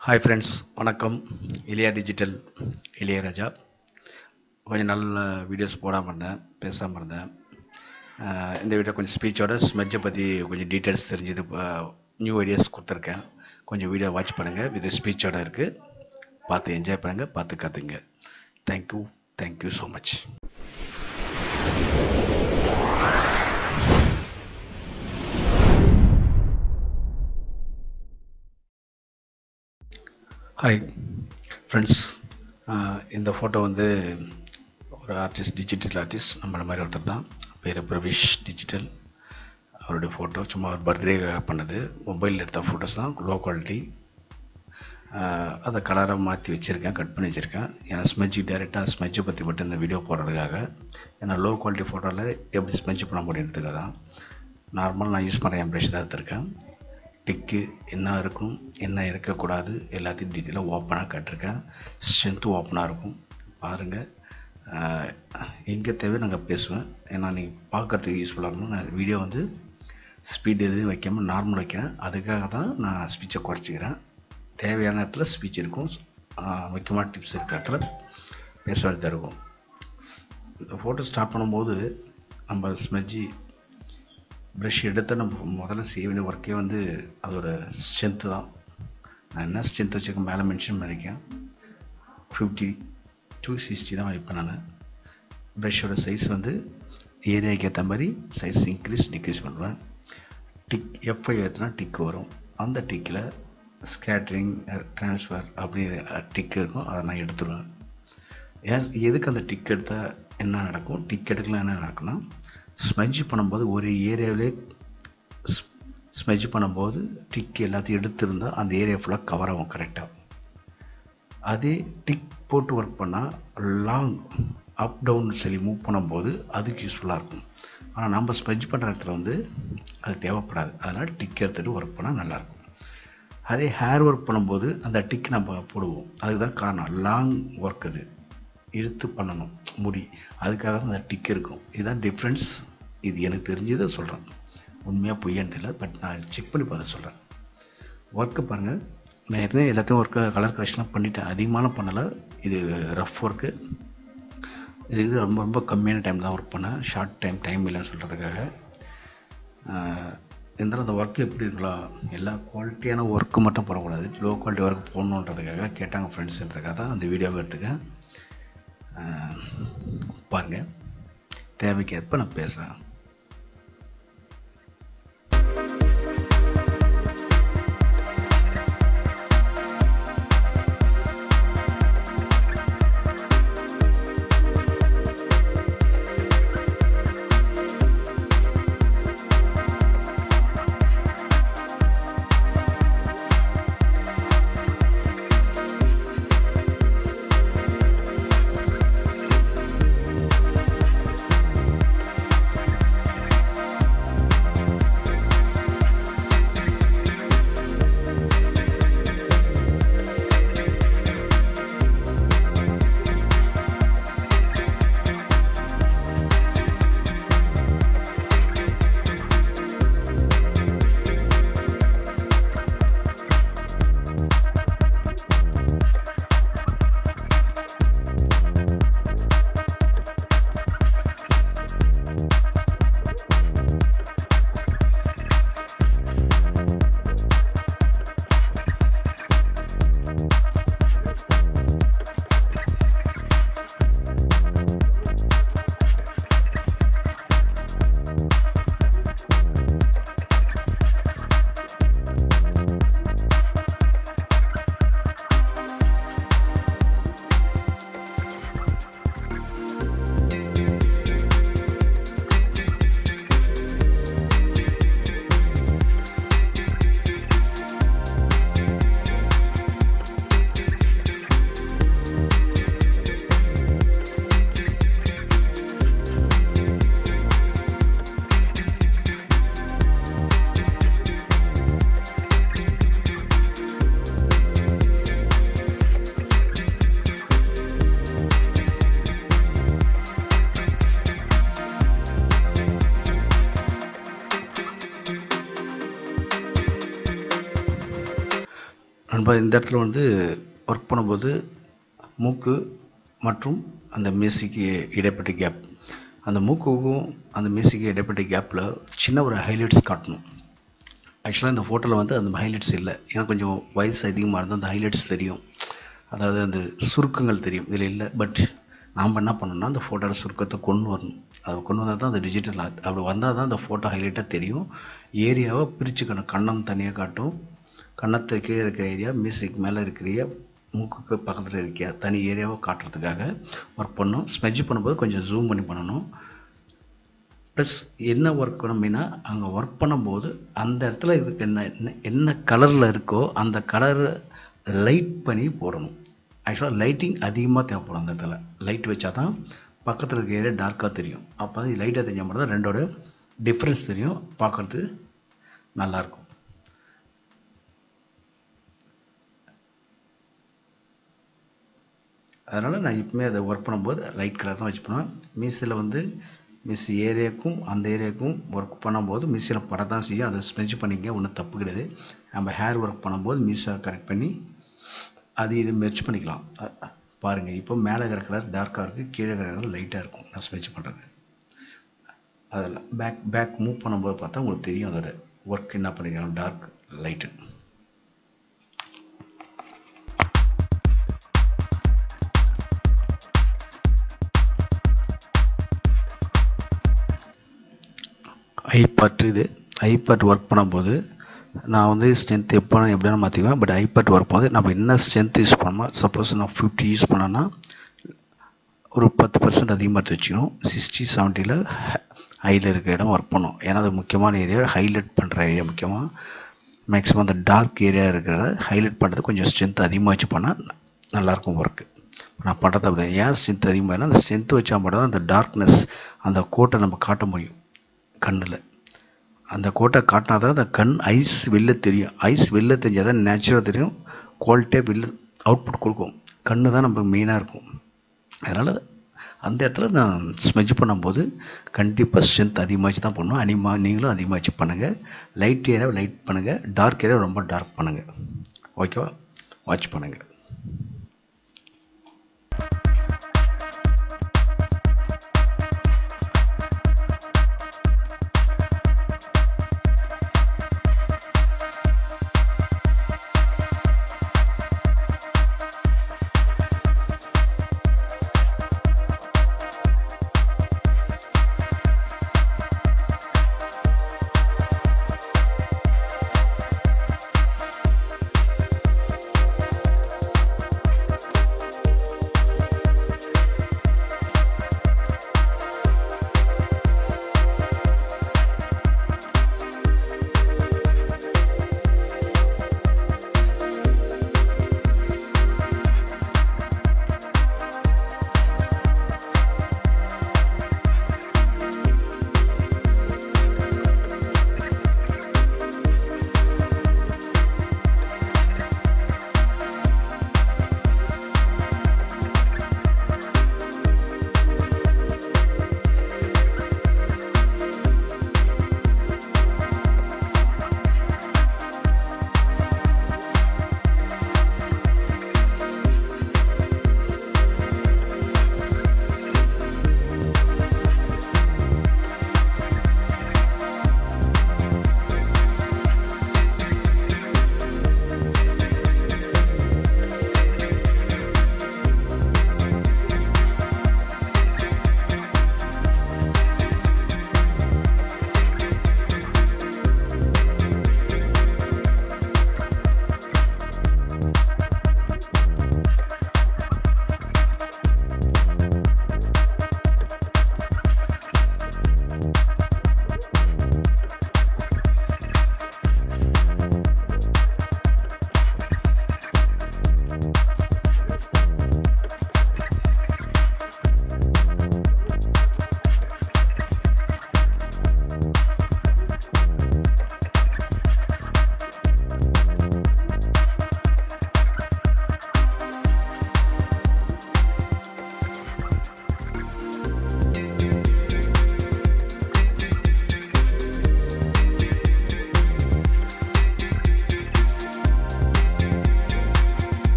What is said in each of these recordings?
hi friends வணக்கம் இளையா digital Ilaiyaraaja கொஞ்சம் நல்ல வீடியோஸ் போடாமல் இருந்தேன் பேசாமல் இருந்தேன் அஹ் இந்த வீடியோ கொஞ்சம் ஸ்பீச்சோட ஸ்மெட்ஜை பற்றி கொஞ்சம் டீட்டெயில்ஸ் தெரிஞ்சது நியூ ஐடியாஸ் கொடுத்துருக்கேன் கொஞ்சம் வீடியோ வாட்ச் பண்ணுங்கள் வித் ஸ்பீச்சோட இருக்குது பார்த்து என்ஜாய் பண்ணுங்கள் பார்த்து கற்றுங்க thank you thank you so much hi friends இந்த ஃபோட்டோ வந்து ஒரு ஆர்டிஸ்ட் டிஜிட்டல் ஆர்டிஸ்ட் நம்மள மாதிரி ஒருத்தர் தான் பேர் பிரவிஷ் டிஜிட்டல் அவருடைய ஃபோட்டோ சும்மா ஒரு பர்த்டே பண்ணது மொபைலில் எடுத்த ஃபோட்டோஸ் தான் லோ குவாலிட்டி அதை கலரை மாற்றி வச்சுருக்கேன் கட் பண்ணி வச்சுருக்கேன் ஏன்னா ஸ்மெஜ்ஜு டேரெக்டாக ஸ்மெஜ்ஜை பற்றி மட்டும் இந்த வீடியோ போடுறதுக்காக ஏன்னா லோ குவாலிட்டி ஃபோட்டோவில் எப்படி ஸ்மெஜ் பண்ண முடியுன்றதுக்காக தான் நார்மல் நான் யூஸ் பண்ணுற என் ப்ரஷ் தான் எடுத்திருக்கேன் டிக்கு என்ன இருக்கும் என்ன இருக்கக்கூடாது எல்லாத்தையும் டீட்டெயிலாக ஓப்பனாக கட்டிருக்கேன் ஸ்ட்ரென்த்து ஓப்பனாக இருக்கும் பாருங்கள் எங்கே தேவை நாங்கள் பேசுவேன் ஏன்னா நீங்கள் பார்க்குறதுக்கு யூஸ்ஃபுல்லாக இருக்கணும் நான் வீடியோ வந்து ஸ்பீட் எதுவும் வைக்காமல் நார்மல் வைக்கிறேன் அதுக்காக தான் நான் ஸ்பீச்சை குறைச்சிக்கிறேன் தேவையான இடத்துல ஸ்பீச் இருக்கும் முக்கியமான டிப்ஸ் இருக்கிற இடத்துல பேச வேண்டியதாக இருக்கும் இந்த ஃபோட்டோ ஸ்டார்ட் பண்ணும்போது நம்ம ஸ்மெஜ்ஜி ப்ரஷ் எடுத்து நம்ம முதல்ல செய்ய வேண்டிய ஒர்க்கே வந்து அதோட ஸ்ட்ரென்த்து தான் நான் என்ன ஸ்ட்ரென்த் வச்சுருக்க மேலே மென்ஷன் பண்ணியிருக்கேன் ஃபிஃப்டி டூ சிக்ஸ்டி தான் வைப்பேன் நான் ப்ரஷ்ஷோட சைஸ் வந்து ஏரியாவுக்கு ஏற்ற மாதிரி சைஸ் இன்க்ரீஸ் டிக்ரீஸ் பண்ணுவேன் டிக் எப்போ எழுத்துனா டிக் வரும் அந்த டிக்கில் ஸ்கேட்ரிங் ட்ரான்ஸ்ஃபர் அப்படி டிக் இருக்கும் அதை நான் எடுத்துருவேன் ஏன் எதுக்கு அந்த டிக் எடுத்தால் என்ன நடக்கும் டிக் எடுக்கலாம் என்ன நடக்கும்னா ஸ்மெஜ் பண்ணும்போது ஒரு ஏரியாவிலே ஸ்மெஜ் பண்ணும்போது டிக் எல்லாத்தையும் எடுத்திருந்தால் அந்த ஏரியா ஃபுல்லாக கவர் ஆகும் கரெக்டாக அதே டிக் போட்டு ஒர்க் பண்ணால் லாங் அப் டவுன் சொல்லி மூவ் பண்ணும்போது அதுக்கு யூஸ்ஃபுல்லாக இருக்கும் ஆனால் நம்ம ஸ்மெஜ் பண்ணுற இடத்துல வந்து அது தேவைப்படாது அதனால் டிக் எடுத்துகிட்டு ஒர்க் பண்ணால் நல்லாயிருக்கும் அதே ஹேர் ஒர்க் பண்ணும்போது அந்த டிக் நம்ம போடுவோம் அதுக்கு தான் காரணம் லாங் ஒர்க் அது இழுத்து பண்ணணும் முடி அதுக்காக தான் அந்த டிக் இருக்கும் இதுதான் டிஃப்ரென்ஸ் இது எனக்கு தெரிஞ்சதை சொல்கிறேன் உண்மையாக பொய்யான்னு தெரியல பட் நான் செக் பண்ணி பார்த்து சொல்கிறேன் ஒர்க்கு பாருங்கள் நான் ஏற்கனவே எல்லாத்தையும் ஒர்க்கு கலர் கரெக்ஷன்லாம் பண்ணிட்டேன் அதிகமான பண்ணலை இது ரஃப் ஒர்க்கு இது இது ரொம்ப ரொம்ப கம்மியான டைம் தான் ஒர்க் பண்ணேன் ஷார்ட் டைம் டைம் இல்லைன்னு சொல்கிறதுக்காக இருந்தாலும் அந்த ஒர்க்கு எப்படி இருக்கலாம் எல்லா குவாலிட்டியான ஒர்க்கு மட்டும் போடக்கூடாது லோ குவாலிட்டி ஒர்க் போடணுன்றதுக்காக கேட்டாங்க ஃப்ரெண்ட்ஸ்ன்றதுக்காக தான் அந்த வீடியோவை எடுத்துக்கேன் பாருங்கள் தேவைக்கேற்ப நான் பேசுகிறேன் அப்போ இந்த இடத்துல வந்து ஒர்க் பண்ணும்போது மூக்கு மற்றும் அந்த மீசிக்கு இடைப்பட்ட கேப் அந்த மூக்குக்கும் அந்த மீசிக்கு இடைப்பட்ட கேப்பில் சின்ன ஒரு ஹைலைட்ஸ் காட்டணும் ஆக்சுவலாக இந்த ஃபோட்டோவில் வந்து அந்த ஹைலைட்ஸ் இல்லை ஏன்னா கொஞ்சம் வயசு அதிகமாக இருந்தால் அந்த ஹைலைட்ஸ் தெரியும் அதாவது அந்த சுருக்கங்கள் தெரியும் இதில் இல்லை பட் நாம் என்ன பண்ணணும்னா அந்த ஃபோட்டோட சுருக்கத்தை கொண்டு வரணும் அதை கொண்டு வந்தால் தான் அந்த டிஜிட்டல் ஆர்ட் அப்படி வந்தால் தான் அந்த ஃபோட்டோ ஹைலைட்டாக தெரியும் ஏரியாவை பிரிச்சுக்கணும் கண்ணம் தனியாக காட்டும் கன்னத்தை கீழே இருக்கிற ஏரியா மியூசிக் மேலே இருக்கிற மூக்குக்கு பக்கத்தில் இருக்க தனி ஏரியாவை காட்டுறதுக்காக ஒர்க் பண்ணணும் ஸ்மெஜ் பண்ணும்போது கொஞ்சம் ஜூம் பண்ணி பண்ணணும் ப்ளஸ் என்ன ஒர்க் பண்ணணும் அப்படின்னா அங்கே ஒர்க் பண்ணும்போது அந்த இடத்துல இருக்க என்ன என்ன என்ன கலரில் இருக்கோ அந்த கலரை லைட் பண்ணி போடணும் ஆக்சுவலாக லைட்டிங் அதிகமாக தேவைப்படும் அந்த இடத்துல லைட் வச்சா தான் பக்கத்தில் இருக்க ஏரியா டார்க்காக தெரியும் அப்போ தான் லைட்டாக தெரிஞ்ச மட்டும் தான் ரெண்டோட டிஃப்ரென்ஸ் தெரியும் பார்க்குறது நல்லாயிருக்கும் அதனால் நான் எப்பவுமே அதை ஒர்க் பண்ணும்போது லைட் கலர் தான் வச்சு பண்ணுவேன் மீஸில் வந்து மிஸ் ஏரியாவுக்கும் அந்த ஏரியாவுக்கும் ஒர்க் பண்ணும்போது மிஸ்ஸில் பட தான் செய்யும் அதை ஸ்மெச் பண்ணிக்க ஒன்றும் தப்பு கிடையாது நம்ம ஹேர் ஒர்க் பண்ணும்போது மிஸ்ஸை கரெக்ட் பண்ணி அது இது மெர்ச் பண்ணிக்கலாம் பாருங்கள் இப்போ மேலே இருக்கிற கலர் டார்க்காக இருக்குது கீழே இருக்கிற கலர் லைட்டாக இருக்கும் நான் ஸ்மெச் பண்ணுறது அதில் பேக் பேக் மூவ் பண்ணும்போது பார்த்தா உங்களுக்கு தெரியும் அதோட ஒர்க் என்ன பண்ணிருக்காங்க டார்க் லைட்டு ஐ பார்ட் இது ஐ பார்ட் ஒர்க் பண்ணும்போது நான் வந்து ஸ்ட்ரென்த் எப்போ எப்படினா மாற்றிக்குவேன் பட் ஐ பார்ட் ஒர்க் பண்ணும்போது நம்ம என்ன ஸ்ட்ரென்த் யூஸ் பண்ணோமோ சப்போஸ் நான் ஃபிஃப்டி யூஸ் பண்ணேன்னா ஒரு பத்து பர்சன்ட் அதிகமாக எடுத்து வச்சுக்கணும் சிக்ஸ்டி செவன்ட்டியில் ஹையில் இருக்கிற இடம் ஒர்க் பண்ணும் ஏன்னா அது முக்கியமான ஏரியா ஹைலைட் பண்ணுற ஏரியா முக்கியமாக மேக்ஸிமம் அந்த டார்க் ஏரியா இருக்கிறத ஹைலைட் பண்ணுறது கொஞ்சம் ஸ்ட்ரென்த் அதிகமாக வச்சு பண்ணால் நல்லாயிருக்கும் ஒர்க்கு நான் பண்ணுறது அப்படி ஏன் ஸ்ட்ரென்த் அதிகமாக அந்த ஸ்ட்ரென்த் வச்சா மட்டும் தான் அந்த டார்க்னஸ் அந்த கோட்டை நம்ம காட்ட முடியும் கண்ணில் அந்த கோட்டை காட்டினா தான் அந்த கண் ஐஸ் வெளில தெரியும் ஐஸ் வெளில தெரிஞ்சால் தான் நேச்சுரலாக தெரியும் குவாலிட்டியாக வெளில அவுட்புட் கொடுக்கும் கண்ணு தான் நம்ம மெயினாக இருக்கும் அதனால் அந்த இடத்துல நான் ஸ்மெஜ் பண்ணும்போது கண்டிப்பாக ஸ்ட்ரென்த் அதிகமாச்சு தான் பண்ணும் அனிமா நீங்களும் அதிகமாச்சு பண்ணுங்கள் லைட் ஏரியாவை லைட் பண்ணுங்கள் டார்க் ஏரியாவை ரொம்ப டார்க் பண்ணுங்கள் ஓகேவா வாட்ச் பண்ணுங்கள்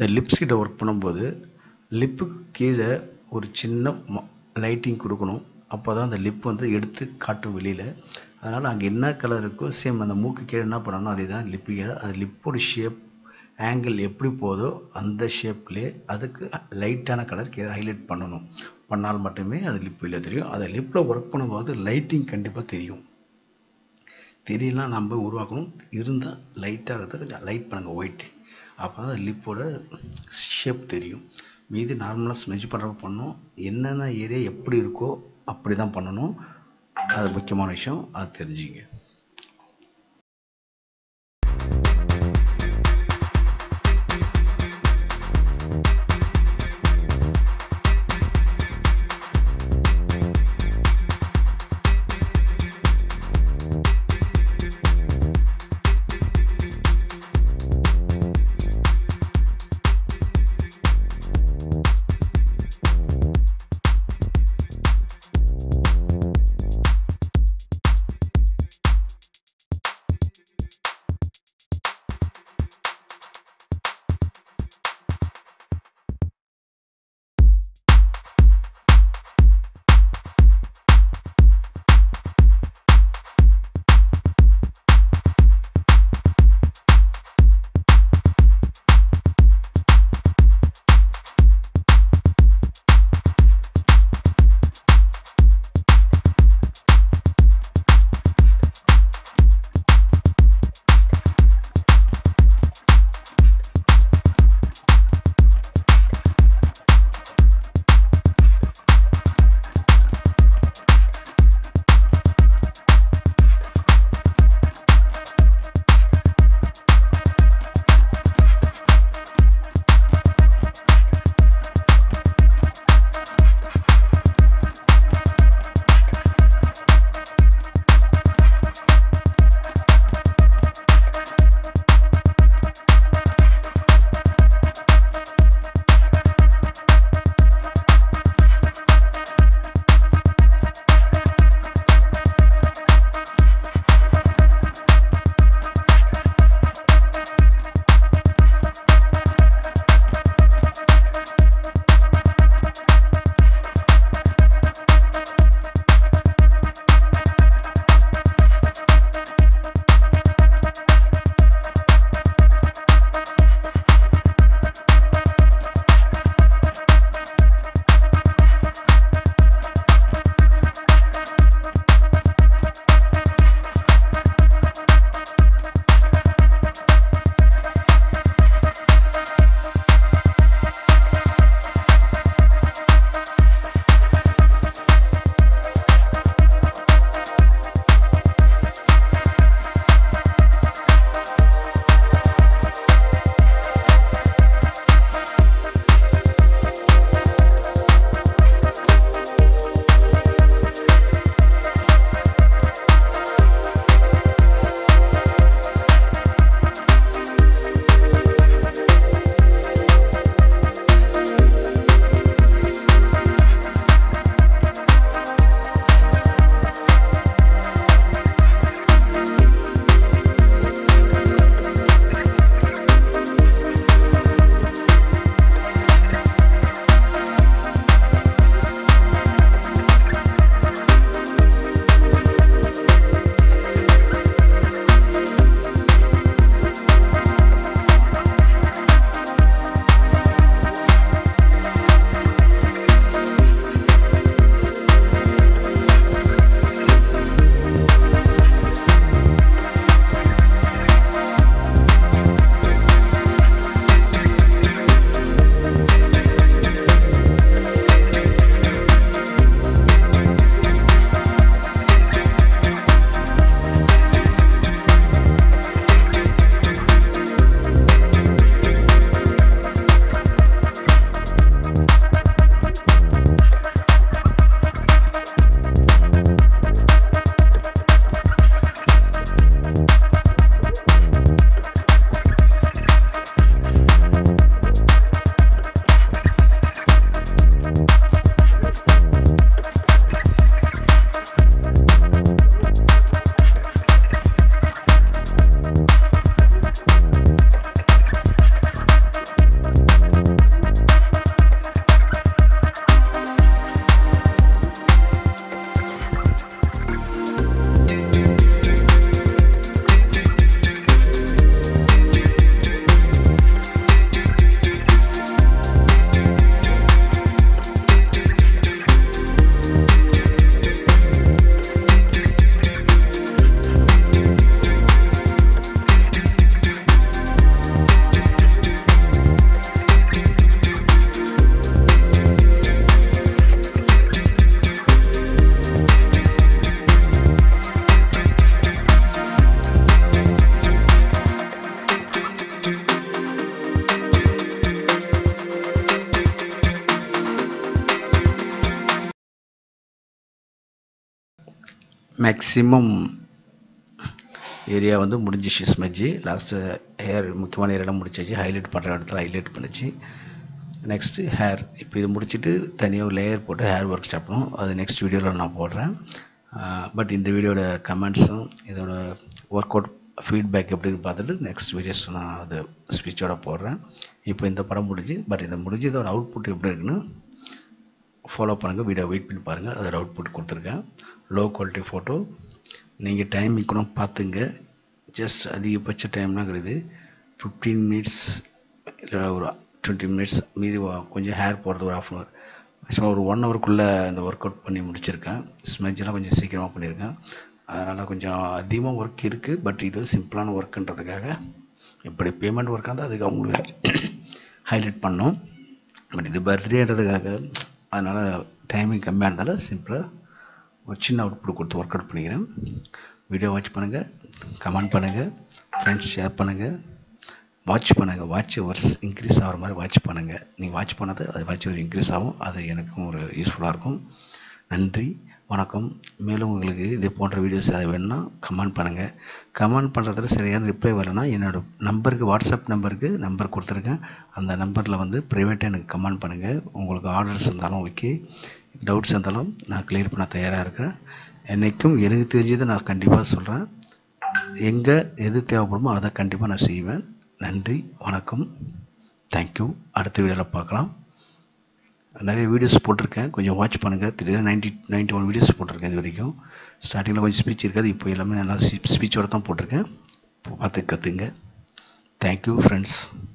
இந்த லிப்ஸ் கிட்ட ஒர்க் பண்ணும்போது லிப்புக்கு கீழே ஒரு சின்ன லைட்டிங் கொடுக்கணும் அப்போ தான் அந்த லிப் வந்து எடுத்து காட்டும் வெளியில் அதனால் அங்கே என்ன கலர் இருக்கோ சேம் அந்த மூக்கு கீழே என்ன பண்ணணும் அதே தான் லிப்பு கீழே அது லிப்போட ஷேப் ஆங்கிள் எப்படி போதோ அந்த ஷேப்லேயே அதுக்கு லைட்டான கலர் கீழே ஹைலைட் பண்ணணும் பண்ணால் மட்டுமே அது லிப் வெளியே தெரியும் அதை லிப்பில் ஒர்க் பண்ணும்போது லைட்டிங் கண்டிப்பாக தெரியும் தெரியலாம் நம்ம உருவாக்கணும் இருந்தால் லைட்டாக இருக்கிறத கொஞ்சம் லைட் பண்ணுங்கள் ஒயிட் அப்போ தான் லிப்போட ஷேப் தெரியும் மீதி நார்மலாக ஸ்மெஜ் பண்ணுறப்ப பண்ணணும் என்னென்ன ஏரியா எப்படி இருக்கோ அப்படி தான் பண்ணணும் அது முக்கியமான விஷயம் அது தெரிஞ்சுங்க மேக்ஸிமம் ஏரியா வந்து முடிஞ்சிச்சு ஸ்மெஜ்ஜி லாஸ்ட்டு ஹேர் முக்கியமான ஏரியாலாம் முடிச்சாச்சு ஹைலைட் பண்ணுற இடத்துல ஹைலைட் பண்ணிச்சு நெக்ஸ்ட்டு ஹேர் இப்போ இது முடிச்சுட்டு தனியாக ஒரு லேயர் போட்டு ஹேர் ஒர்க் ஸ்டார்ட் பண்ணும் அது நெக்ஸ்ட் வீடியோவில் நான் போடுறேன் பட் இந்த வீடியோட கமெண்ட்ஸும் இதோட ஒர்க் அவுட் ஃபீட்பேக் எப்படின்னு பார்த்துட்டு நெக்ஸ்ட் வீடியோஸ் நான் அது ஸ்பீச்சோட போடுறேன் இப்போ இந்த படம் முடிஞ்சு பட் இந்த முடிஞ்சு இதோட அவுட்புட் எப்படி இருக்குன்னு ஃபாலோ பண்ணுங்கள் வீடியோ வெயிட் பண்ணி பாருங்கள் அதோட அவுட்புட் கொடுத்துருக்கேன் லோ குவாலிட்டி ஃபோட்டோ நீங்கள் டைமிங் கூட பார்த்துங்க ஜஸ்ட் அதிகபட்ச டைம்லாம் கிடையாது ஃபிஃப்டீன் மினிட்ஸ் இல்லை ஒரு டுவெண்ட்டி மினிட்ஸ் மீதி வ- கொஞ்சம் ஹேர் போடுறது ஒரு ஆஃப் அன் ஹவர் மேக்ஸிமம் ஒரு ஒன் ஹவருக்குள்ளே இந்த ஒர்க் அவுட் பண்ணி முடிச்சிருக்கேன் ஸ்மெஜ்லாம் கொஞ்சம் சீக்கிரமாக பண்ணியிருக்கேன் அதனால் கொஞ்சம் அதிகமாக ஒர்க் இருக்குது பட் இது சிம்பிளான ஒர்க்குன்றதுக்காக இப்படி பேமெண்ட் ஒர்க்காக இருந்தால் அதுக்கு அவங்களுக்கு ஹைலைட் பண்ணோம் பட் இது பர்த்டேன்றதுக்காக அதனால் டைமிங் கம்மியாக இருந்தாலும் சிம்பிளாக ஒரு சின்ன அவுட்புட் கொடுத்து ஒர்க் அவுட் பண்ணிக்கிறேன் வீடியோ வாட்ச் பண்ணுங்கள் கமெண்ட் பண்ணுங்கள் ஃப்ரெண்ட்ஸ் ஷேர் பண்ணுங்கள் வாட்ச் பண்ணுங்கள் வாட்ச் ஹவர்ஸ் இன்க்ரீஸ் ஆகிற மாதிரி வாட்ச் பண்ணுங்கள் நீங்கள் வாட்ச் பண்ணது அது வாட்ச் ஹவர் இன்க்ரீஸ் ஆகும் அது எனக்கும் ஒரு யூஸ்ஃபுல்லாக இருக்கும் நன்றி வணக்கம் மேலும் உங்களுக்கு இது போன்ற வீடியோஸ் ஏதாவது வேணும்னா கமெண்ட் பண்ணுங்கள் கமெண்ட் பண்ணுறதுல சரியான ரிப்ளை வரலைன்னா என்னோடய நம்பருக்கு வாட்ஸ்அப் நம்பருக்கு நம்பர் கொடுத்துருக்கேன் அந்த நம்பரில் வந்து ப்ரைவேட்டாக எனக்கு கமெண்ட் பண்ணுங்கள் உங்களுக்கு ஆர்டர்ஸ் இருந்தாலும் ஓகே டவுட்ஸ் இருந்தாலும் நான் கிளியர் பண்ண தயாராக இருக்கிறேன் என்றைக்கும் எனக்கு தெரிஞ்சதை நான் கண்டிப்பாக சொல்கிறேன் எங்கே எது தேவைப்படுமோ அதை கண்டிப்பாக நான் செய்வேன் நன்றி வணக்கம் தேங்க்யூ அடுத்த வீடியோவில் பார்க்கலாம் நிறைய வீடியோஸ் போட்டிருக்கேன் கொஞ்சம் வாட்ச் பண்ணுங்கள் திடீர்னு நைன்டி நைன்ட்டி ஒன் வீடியோஸ் போட்டிருக்கேன் இது வரைக்கும் ஸ்டார்டிங்கில் கொஞ்சம் ஸ்பீச் இருக்காது இப்போ எல்லாமே நல்லா ஸ்பீச்சோட தான் போட்டிருக்கேன் பார்த்து கற்றுங்க தேங்க்யூ ஃப்ரெண்ட்ஸ்